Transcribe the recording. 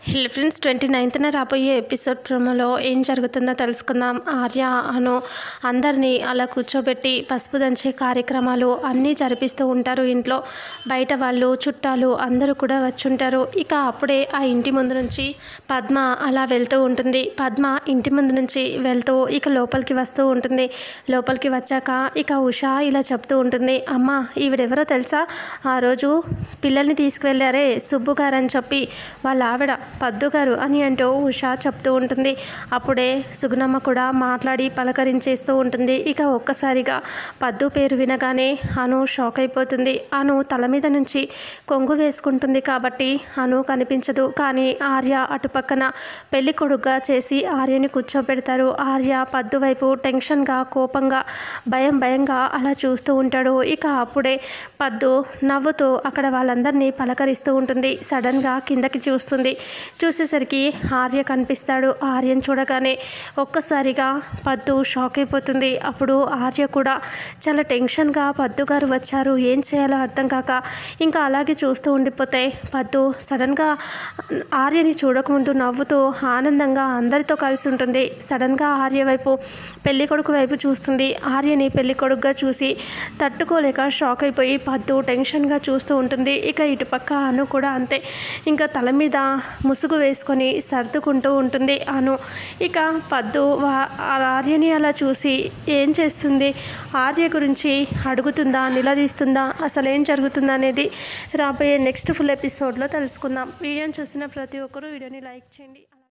hello friends twenty నైన్త్న రాబోయే episode ప్రోమోలో ఏం జరుగుతుందో తెలుసుకుందాం ఆర్య అను అందరినీ అలా కూర్చోబెట్టి పసుపు దంచే కార్యక్రమాలు అన్నీ జరిపిస్తూ ఉంటారు ఇంట్లో బయట వాళ్ళు చుట్టాలు అందరూ కూడా వచ్చుంటారు ఇక అప్పుడే ఆ ఇంటి ముందు నుంచి పద్మ అలా వెళ్తూ ఉంటుంది పద్మ ఇంటి ముందు నుంచి వెళ్తూ ఇక లోపలికి వస్తూ ఉంటుంది లోపలికి వచ్చాక ఇక ఉషా ఇలా చెప్తూ ఉంటుంది అమ్మ ఈవిడెవరో తెలుసా ఆ రోజు పిల్లల్ని తీసుకువెళ్ళారే సుబ్బు గారు అని చెప్పి వాళ్ళ ఆవిడ పద్దు గారు అని అంటూ ఉషా చెప్తూ ఉంటుంది అప్పుడే సుగుణమ్మ కూడా మాట్లాడి పలకరించేస్తూ ఉంటుంది ఇక ఒక్కసారిగా పద్దు పేరు వినగానే అను షాక్ అయిపోతుంది అను తల మీద నుంచి కొంగు వేసుకుంటుంది కాబట్టి అను కనిపించదు కానీ ఆర్య అటు పక్కన పెళ్లి కొడుగ్గా చేసి ఆర్యని కూర్చోబెడతారు ఆర్య పద్దు వైపు టెన్షన్గా కోపంగా భయం భయంగా అలా చూస్తూ ఉంటాడు ఇక అప్పుడే పద్దు నవ్వుతూ అక్కడ వాళ్ళందరినీ పలకరిస్తూ ఉంటుంది సడన్గా కిందకి చూస్తుంది చూసేసరికి ఆర్య కనిపిస్తాడు ఆర్యను చూడగానే ఒక్కసారిగా పద్దు షాక్ అయిపోతుంది అప్పుడు ఆర్య కూడా చాలా టెన్షన్గా పద్దు గారు వచ్చారు ఏం చేయాలో అర్థం కాక ఇంకా అలాగే చూస్తూ ఉండిపోతే పద్దు సడన్గా ఆర్యని చూడకముందు నవ్వుతూ ఆనందంగా అందరితో కలిసి ఉంటుంది సడన్గా ఆర్య వైపు పెళ్లి కొడుకు వైపు చూస్తుంది ఆర్యని పెళ్లి కొడుకుగా చూసి తట్టుకోలేక షాక్ అయిపోయి పద్దు టెన్షన్గా చూస్తూ ఉంటుంది ఇక ఇటుపక్క అను కూడా అంతే ఇంకా తల మీద ముసుగు వేసుకొని సర్దుకుంటూ ఉంటుంది అను ఇక పద్దు వా- ఆ ఆర్యని అలా చూసి ఏం చేస్తుంది ఆర్య గురించి అడుగుతుందా నిలదీస్తుందా అసలు ఏం జరుగుతుందా అనేది రాబోయే నెక్స్ట్ ఫుల్ ఎపిసోడ్లో తెలుసుకుందాం వీడియోని చూసిన ప్రతి ఒక్కరూ వీడియోని లైక్ చేయండి